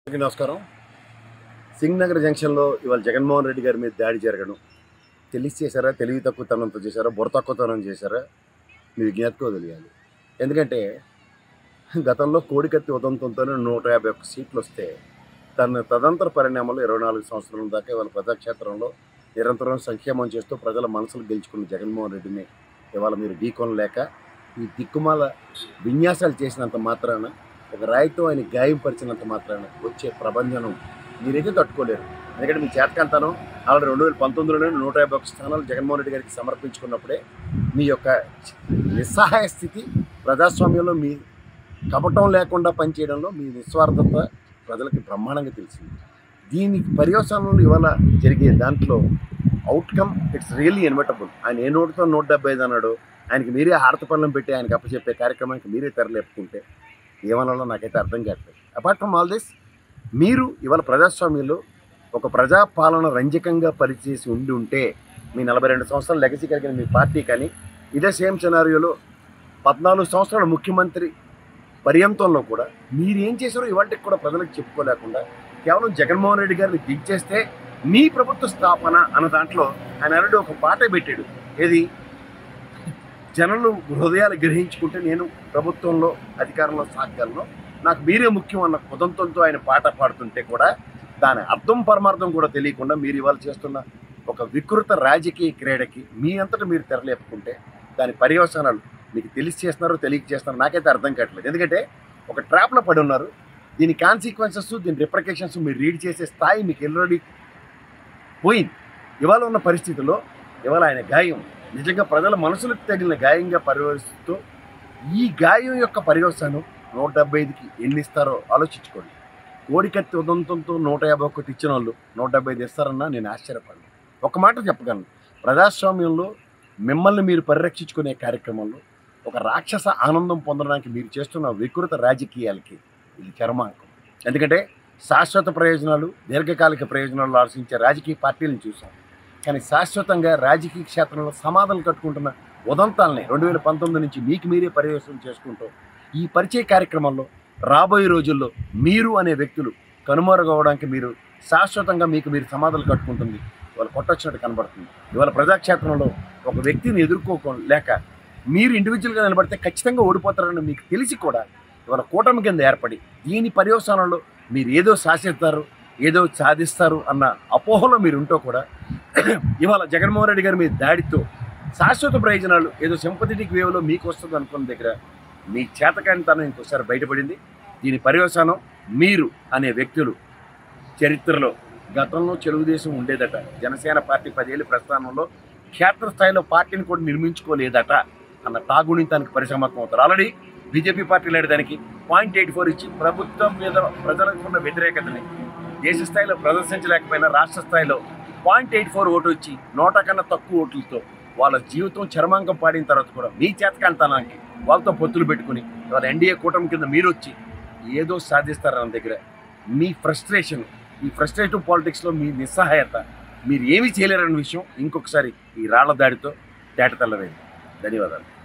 అందరికీ నమస్కారం సింగ్ నగర్ జంక్షన్లో ఇవాళ జగన్మోహన్ రెడ్డి గారి మీద దాడి జరగడం తెలిసి చేశారా తెలివి తక్కువతనంతో చేశారా బుర్ర తక్కువతనం చేశారా మీ విజ్ఞాతకు తెలియాలి ఎందుకంటే గతంలో కోడికత్తి ఉదంతంతోనే నూట యాభై ఒక్క సీట్లు వస్తే తన తదంతర పరిణామాలు ఇరవై నాలుగు సంవత్సరాల దాకా ఇవాళ ప్రజాక్షేత్రంలో నిరంతరం సంక్షేమం చేస్తూ ప్రజల మనసులు గెలుచుకున్న జగన్మోహన్ రెడ్డిని ఇవాళ మీరు ఢీకొనలేక ఈ దిక్కుమాల విన్యాసాలు చేసినంత మాత్రాన ఒక రాయితో ఆయన గాయపరిచినంత మాత్రాన వచ్చే ప్రభంజనం మీరైతే తట్టుకోలేరు ఎందుకంటే మీ చేతకంతానం ఆల్రెడీ రెండు వేల పంతొమ్మిదిలోనే నూట యాభై ఒక్క స్థానాలు జగన్మోహన్ రెడ్డి గారికి సమర్పించుకున్నప్పుడే మీ యొక్క నిస్సహాయ స్థితి ప్రజాస్వామ్యంలో మీ కపటం లేకుండా పనిచేయడంలో మీ నిస్వార్థత ప్రజలకి బ్రహ్మాండంగా తెలిసింది దీని పర్యవసానంలో ఇవాళ జరిగే దాంట్లో అవుట్కమ్ ఇట్స్ రియల్లీ ఇన్వెటబుల్ ఆయన ఏ నోటుతో నూట డెబ్బై ఐదు అన్నాడు ఆయనకి మీరే హారతపల్లం పెట్టి ఆయనకి అప్పచెప్పే కార్యక్రమానికి మీరే తెరలేపుకుంటే ఏమనాలో నాకైతే అర్థం కావట్లేదు అపార్ట్ ఫ్రమ్ ఆల్ దిస్ మీరు ఇవాళ ప్రజాస్వామ్యంలో ఒక ప్రజాపాలన రంజకంగా పరిచేసి ఉండి ఉంటే మీ నలభై రెండు సంవత్సరాలు లెగసీ కలిగిన మీ పార్టీ కానీ ఇదే సేమ్ సినారియోలో పద్నాలుగు సంవత్సరాల ముఖ్యమంత్రి పర్యంతంలో కూడా మీరు ఏం చేశారో ఇవాటికి కూడా ప్రజలకు చెప్పుకోలేకుండా కేవలం జగన్మోహన్ రెడ్డి గారిని దించేస్తే మీ ప్రభుత్వ స్థాపన అన్న దాంట్లో ఆయన ఆల్రెడీ ఒక పాట పెట్టాడు ఏది జనులు హృదయాలు గ్రహించుకుంటే నేను ప్రభుత్వంలో అధికారంలో సాగలను నాకు మీరే ముఖ్యం అన్న కుదంతంతో ఆయన పాట పాడుతుంటే కూడా దాని అర్థం పరమార్థం కూడా తెలియకుండా మీరు ఇవాళ చేస్తున్న ఒక వికృత రాజకీయ క్రీడకి మీ అంతటా మీరు తెరలేపుకుంటే దాని పర్యవసానాలు మీకు తెలిసి చేస్తున్నారో తెలియక చేస్తున్నారో నాకైతే అర్థం కావట్లేదు ఎందుకంటే ఒక ట్రాప్లో పడి ఉన్నారు దీని కాన్సిక్వెన్సెస్ దీని రిప్రకేషన్స్ మీరు రీడ్ చేసే స్థాయి మీకు ఆల్రెడీ పోయింది ఇవాళ ఉన్న పరిస్థితుల్లో ఇవాళ ఆయన గాయం నిజంగా ప్రజల మనసులకు తగిలిన గాయంగా పరివర్తిస్తూ ఈ గాయం యొక్క పర్యవసానం నూట డెబ్బై ఐదుకి ఎన్ని ఇస్తారో ఆలోచించుకోండి కోడికత్తి ఉదంతంతో నూట యాభై ఒకటి ఇచ్చిన వాళ్ళు నూట డెబ్బై ఐదు ఇస్తారన్నా నేను ఆశ్చర్యపడను ఒక మాట చెప్పగలను ప్రజాస్వామ్యంలో మిమ్మల్ని మీరు పరిరక్షించుకునే కార్యక్రమంలో ఒక రాక్షస ఆనందం పొందడానికి మీరు చేస్తున్న వికృత రాజకీయాలకి ఇది చర్మాంకం ఎందుకంటే శాశ్వత ప్రయోజనాలు దీర్ఘకాలిక ప్రయోజనాలు ఆలోచించే రాజకీయ పార్టీలను చూసాం కానీ శాశ్వతంగా రాజకీయ క్షేత్రంలో సమాధానం కట్టుకుంటున్న ఉదంతాలని రెండు వేల పంతొమ్మిది నుంచి మీకు మీరే పర్యవేక్షణ చేసుకుంటూ ఈ పరిచయ కార్యక్రమంలో రాబోయే రోజుల్లో మీరు అనే వ్యక్తులు కనుమరుగవడానికి మీరు శాశ్వతంగా మీకు మీరు సమాధానం కట్టుకుంటుంది ఇవాళ కొట్టొచ్చినట్టు కనబడుతుంది ఇవాళ ప్రజాక్షేత్రంలో ఒక వ్యక్తిని ఎదుర్కోలేక మీరు ఇండివిజువల్గా నిలబడితే ఖచ్చితంగా ఓడిపోతారని మీకు తెలిసి కూడా ఇవాళ కూటమి కింద ఏర్పడి దీని పర్యవసానంలో మీరు ఏదో శాసిస్తారు ఏదో సాధిస్తారు అన్న అపోహలో మీరు ఉంటూ కూడా ఇవాళ జగన్మోహన్ రెడ్డి గారి మీద దాడితో శాశ్వత ప్రయోజనాలు ఏదో సింపథెటిక్ వేవ్లో మీకు వస్తుంది అనుకున్న దగ్గర మీ చేతకానితనం ఇంకోసారి బయటపడింది దీని పర్యవసానం మీరు అనే వ్యక్తులు చరిత్రలో గతంలో తెలుగుదేశం ఉండేదట జనసేన పార్టీ పదేళ్ళ ప్రస్థానంలో క్షేత్రస్థాయిలో పార్టీని కూడా నిర్మించుకోలేదట అన్న తాగుణితానికి పరిసమాత్మం అవుతారు ఆల్రెడీ బీజేపీ పార్టీ దానికి పాయింట్ ఎయిట్ ఫోర్ ఇచ్చి ప్రభుత్వం మీద ప్రజలకు ఉన్న వ్యతిరేకతని దేశ స్థాయిలో ప్రదర్శించలేకపోయినా రాష్ట్ర స్థాయిలో పాయింట్ ఎయిట్ ఫోర్ ఓటు వచ్చి నోట కన్నా తక్కువ ఓట్లతో వాళ్ళ జీవితం చర్మాంకం పాడిన తర్వాత కూడా మీ చేతకాంతనానికి వాళ్ళతో పొత్తులు పెట్టుకుని వాళ్ళ ఎన్డీఏ కూటమి కింద మీరు వచ్చి ఏదో సాధిస్తారన్న దగ్గర మీ ఫ్రస్ట్రేషన్ ఈ ఫ్రస్ట్రేటివ్ పాలిటిక్స్లో మీ నిస్సహాయత మీరు ఏమీ చేయలేరన్న విషయం ఇంకొకసారి ఈ రాళ్ల దాడితో తేటతెల్లవేది ధన్యవాదాలు